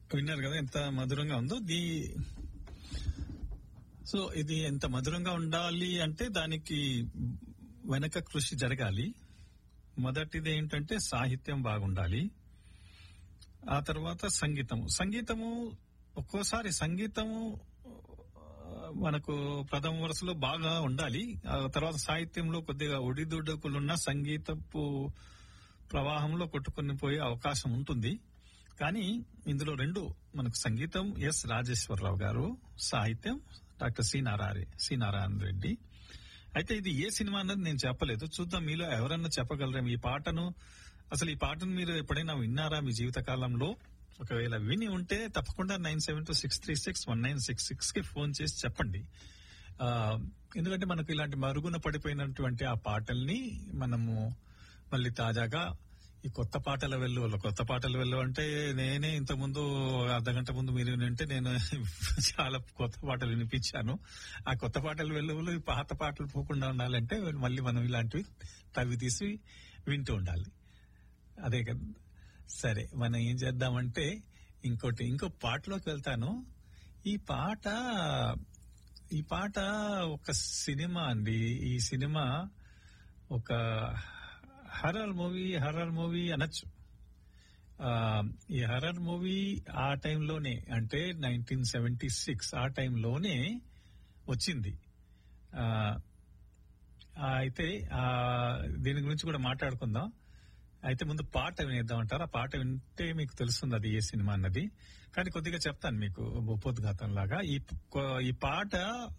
విన్నారు కదా ఎంత మధురంగా ఉందో దీ సో ఇది ఎంత మధురంగా ఉండాలి అంటే దానికి వెనక కృషి జరగాలి మొదటిది ఏంటంటే సాహిత్యం బాగుండాలి ఆ తర్వాత సంగీతము సంగీతము ఒక్కోసారి సంగీతము ఆ, మనకు ప్రథమ వరుసలో బాగా ఉండాలి ఆ తర్వాత సాహిత్యంలో కొద్దిగా ఒడిదుడుకులున్న సంగీతపు ప్రవాహంలో కొట్టుకుని పోయే అవకాశం ఉంటుంది కానీ ఇందులో రెండు మనకు సంగీతం ఎస్ రాజేశ్వరరావు గారు సాహిత్యం doctor C Narayana C Narayana Reddy అయితే ఇది ఏ సినిమా అన్నది నేను చెప్పలేదు చూద్దాం మీలో ఎవరన్నా చెప్పగలరేమో ఈ పాటను అసలు ఈ పాటను మీరు ఎప్పుడైనా విన్నారా మీ జీవిత కాలంలో ఒకవేళ విని ఉంటే తప్పకుండా nine seven two six three six one nine six six కి ఫోన్ చేసి చెప్పండి ఆ, ఎందుకంటే మనకు ఇలాంటి మరుగున పడిపోయినటువంటి ఆ పాటల్ని మనము మళ్ళీ తాజాగా ఈ కొత్త పాటల వెళ్ళు కొత్త పాటల వెళ్ళు అంటే నేనే ఇంత ముందు అర్ధ గంట ముందు మీరు వింటే నేను చాలా కొత్త పాటలు వినిపించాను ఆ కొత్త పాటల వెళ్ళు ఈ పాత పాటలు పోకుండా ఉండాలంటే మళ్ళీ మనం ఇలాంటివి తవ్వి తీసి వింటూ ఉండాలి అదే కదా సరే మనం ఏం చేద్దామంటే ఇంకోటి ఇంకో పాటలోకి వెళ్తాను ఈ పాట ఈ పాట ఒక సినిమా అండి ఈ సినిమా ఒక హర్రర్ మూవీ హర్రర్ మూవీ అనొచ్చు ఆ, ఈ హర్రర్ మూవీ ఆ టైంలోనే అంటే నైన్టీన్ సెవెంటీ సిక్స్ ఆ టైంలోనే వచ్చింది ఆ, ఆ, అయితే ఆ, దీని గురించి కూడా మాట్లాడుకుందాం అయితే ముందు పాట వినేద్దాం అంటారు ఆ పాట వింటే మీకు తెలుస్తుంది అది ఏ సినిమా అన్నది కానీ కొద్దిగా చెప్తాను మీకు ఉపోద్ఘాతం లాగా ఈ ప- ఈ పాట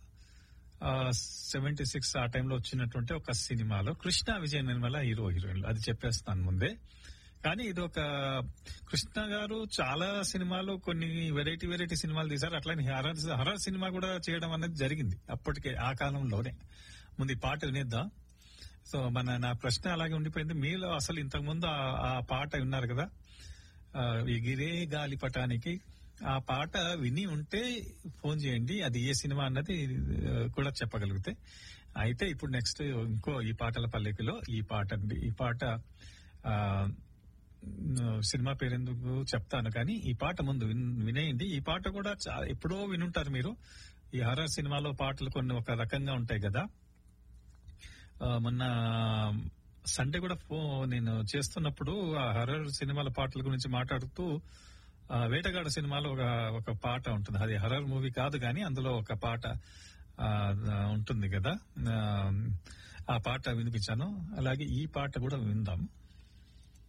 సెవెంటీ సిక్స్ ఆ టైంలో వచ్చినటువంటి ఒక సినిమాలో కృష్ణ విజయ నిర్మల హీరో హీరోయిన్లు అది చెప్పేస్తాను ముందే కానీ ఇది ఒక కృష్ణ గారు చాలా సినిమాలు కొన్ని వెరైటీ వెరైటీ సినిమాలు తీశారు అట్లానే హర్రర్ హర్రర్ సినిమా కూడా చేయడం అనేది జరిగింది అప్పటికే ఆ కాలంలోనే ముందు ఈ పాట వినేద్దాం సో మన నా ప్రశ్న అలాగే ఉండిపోయింది మీలో అసలు ఇంతకు ముందు ఆ- ఆ పాట విన్నారు కదా ఆ, ఎగిరే గాలిపటానికి ఆ పాట విని ఉంటే ఫోన్ చేయండి అది ఏ సినిమా అన్నది ఆ, కూడా చెప్పగలిగితే అయితే ఇప్పుడు నెక్స్ట్ ఇంకో ఈ పాటల పల్లెకిలో ఈ పాట అండి ఈ పాట ఆ, సినిమా పేరు ఎందుకు చెప్తాను కానీ ఈ పాట ముందు విన్- వినేయండి ఈ పాట కూడా చా- ఎప్పుడో వినుంటారు మీరు ఈ హర్రర్ సినిమాలో పాటలు కొన్ని ఒక రకంగా ఉంటాయి కదా ఆ, మొన్న సండే కూడా ఫో నేను చేస్తున్నప్పుడు ఆ హర్రర్ సినిమాల పాటల గురించి మాట్లాడుతూ ఆ, వేటగాడ సినిమాలో ఒక ఒక పాట ఉంటుంది అది హర్రర్ మూవీ కాదు కానీ అందులో ఒక పాట ఆ, ఉంటుంది కదా ఆ, ఆ పాట వినిపించాను అలాగే ఈ పాట కూడా విందాం